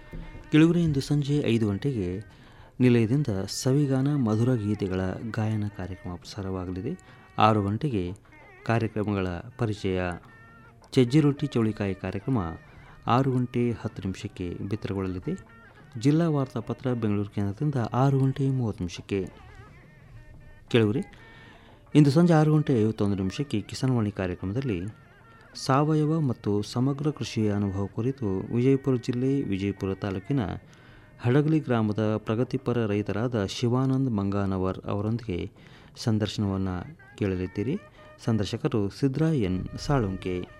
ಕಿಳುಗುರೆ ಇಂದು ಸಂಜೆ ಐದು ಗಂಟೆಗೆ ನಿಲಯದಿಂದ ಸವಿಗಾನ ಮಧುರ ಗೀತೆಗಳ ಗಾಯನ ಕಾರ್ಯಕ್ರಮ ಪ್ರಸಾರವಾಗಲಿದೆ ಆರು ಗಂಟೆಗೆ ಕಾರ್ಯಕ್ರಮಗಳ ಪರಿಚಯ ಚಜ್ಜಿ ರೊಟ್ಟಿ ಚೌಳಿಕಾಯಿ ಕಾರ್ಯಕ್ರಮ ಆರು ಗಂಟೆ ಹತ್ತು ನಿಮಿಷಕ್ಕೆ ಬಿತ್ತರಗೊಳ್ಳಲಿದೆ ಜಿಲ್ಲಾ ವಾರ್ತಾಪತ್ರ ಬೆಂಗಳೂರು ಕೇಂದ್ರದಿಂದ ಆರು ಗಂಟೆ ಮೂವತ್ತು ನಿಮಿಷಕ್ಕೆ ಕೇಳುವರಿ ಇಂದು ಸಂಜೆ ಆರು ಗಂಟೆ ಐವತ್ತೊಂದು ನಿಮಿಷಕ್ಕೆ ಕಿಸಾನ್ವಾಣಿ ಕಾರ್ಯಕ್ರಮದಲ್ಲಿ ಸಾವಯವ ಮತ್ತು ಸಮಗ್ರ ಕೃಷಿಯ ಅನುಭವ ಕುರಿತು ವಿಜಯಪುರ ಜಿಲ್ಲೆ ವಿಜಯಪುರ ತಾಲೂಕಿನ ಹಡಗಲಿ ಗ್ರಾಮದ ಪ್ರಗತಿಪರ ರೈತರಾದ ಶಿವಾನಂದ್ ಮಂಗಾನವರ್ ಅವರೊಂದಿಗೆ ಸಂದರ್ಶನವನ್ನು ಕೇಳಲಿದ್ದೀರಿ ಸಂದರ್ಶಕರು ಸಿದ್ರಾ ಎನ್ ಸಾಳುಂಕೆ